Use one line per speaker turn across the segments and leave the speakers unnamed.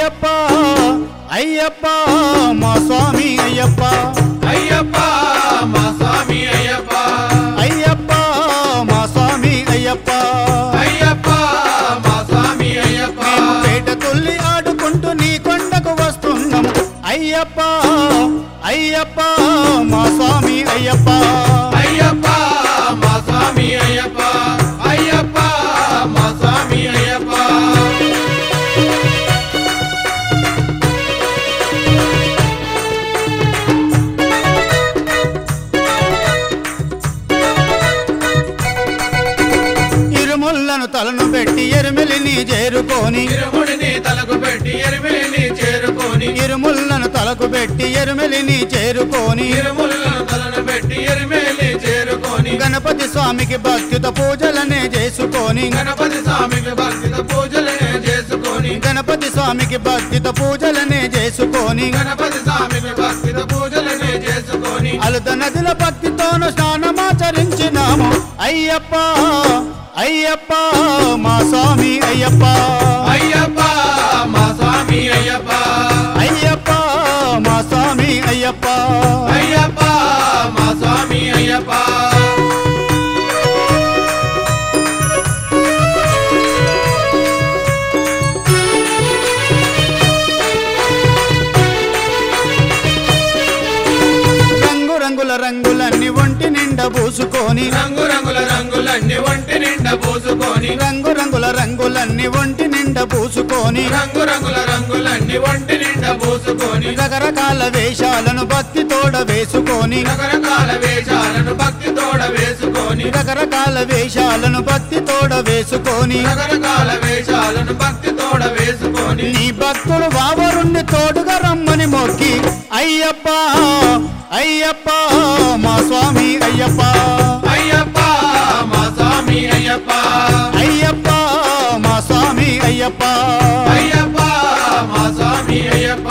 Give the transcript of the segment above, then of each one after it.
అయ్యప్ప అయ్యప్ప మా స్వామి అయ్యప్ప
అయ్యప్ప మా స్వామి అయ్యప్ప
అయ్యప్ప మా స్వామి అయ్యప్ప
అయ్యప్ప మా స్వామి అయ్యప్ప
మేము పేట తుల్లి ఆడుకుంటూ నీ కొండకు వస్తున్నాం అయ్యప్ప అయ్యప్ప మా స్వామి అయ్యప్ప
అయ్యప్ప మా స్వామి అయ్యప్ప అయ్యప్ప మా స్వామి అయ్యప్ప
ఇరుములను తలను పెట్టి ఎరుమెలిని చేరుకొని
ఇరుముడిని తలకు పెట్టి ఎరిమిని చేరుకొని
ఇరుములను తలకు పెట్టి ఎరుమెలిని చేరుకొని
ఇరుములను తలను పెట్టి ఎరిమేలి చేరుకొని
గణపతి స్వామికి భక్తితో పూజలనే చేసుకొని
గణపతి స్వామికి భక్తిత పూజలనే చేసుకొని
గణపతి స్వామికి భక్తితో పూజలనే చేసుకొని
గణపతి స్వామికి భక్తిత పూజలనే చేసుకొని
అలుత నదుల భక్తితోను స్నానమాచరించినాము అయ్యప్ప అయ్యప్ప మా స్వామి అయ్యప్ప
అయ్యప్ప మా స్వామి అయ్యప్ప
అయ్యప్ప మా స్వామి అయ్యప్ప
అయ్యప్ప మా స్వామి అయ్యప్ప
రంగు రంగుల రంగులన్నీ ఒంటి నిండా పూసుకొని
రంగు రంగుల రంగులన్నీ ఒంటి నిండా పూసుకొని
రంగు రంగుల రంగులన్నీ ఒంటి నిండా పూసుకొని
రంగు రంగుల రంగులన్నీ ఒంటి నిండా పూసుకొని
రకరకాల వేషాలను భక్తి తోడ వేసుకొని
రకరకాల వేషాలను భక్తి తోడ వేసుకొని
రకరకాల వేషాలను భక్తి తోడ వేసుకొని
రకరకాల వేషాలను భక్తి తోడ వేసుకొని
నీ భక్తులు బావరుణ్ణి తోడుగా రమ్మని మొక్కి అయ్యప్ప అయ్యప్ప మా స్వామి అయ్యప్ప
అయ్యప్ప మా స్వామి అయ్యప్ప
అయ్యప్ప మా స్వామి అయ్యప్ప
అయ్యప్ప మా స్వామి అయ్యప్ప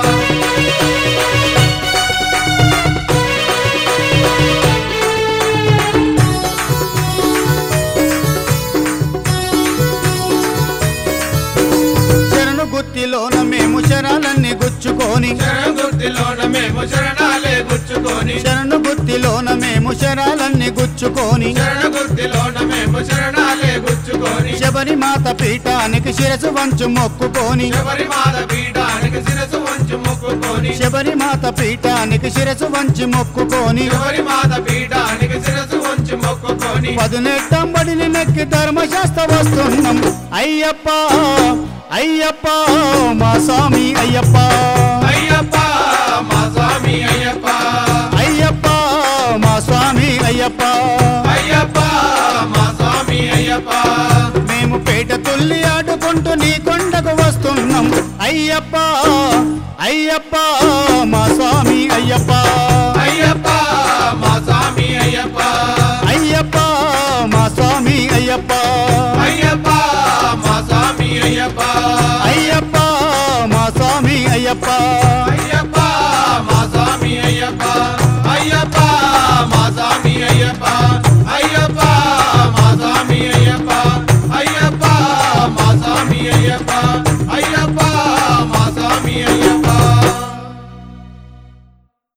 శరణు గుత్తిలోన మేము శరాలన్నీ గుచ్చుకొని
శరణగుర్తిలోన మేము శరణాలే గుచ్చుకొని
శరణు గుత్తిలోన మేము శరాలన్నీ గుచ్చుకొని
శరణగుర్తిలోన మేము శరణాలే గుచ్చుకొని
శబరిమాత పీఠానికి శిరసు వంచు మొక్కుకొని
శబరిమాత పీఠానికి శిరసు వంచు మొక్కుకొని
శబరిమాత పీఠానికి శిరసు వంచి మొక్కుకొని
శబరిమాత పీఠానికి శిరసు వంచు మొక్కుకొని
పదునెట్టం బడిని నెక్కి ధర్మశాస్త్ర వస్తున్నాం అయ్యప్ప అయ్యప్ప మా స్వామి అయ్యప్ప
అయ్యప్ప మా స్వామి అయ్యప్ప
అయ్యప్ప మా స్వామి అయ్యప్ప
అయ్యప్ప మా స్వామి అయ్యప్ప
మేము పేట తుల్లి ఆడుకుంటూ నీ కొండకు వస్తున్నాం అయ్యప్ప అయ్యప్ప మా స్వామి అయ్యప్ప
అయ్యప్ప మా స్వామి అయ్యప్ప
అయ్యప్ప మా స్వామి అయ్యప్ప
అయ్యప్ప మా స్వామి అయ్యప్ప
అయ్యప్ప మా స్వామి అయ్యప్ప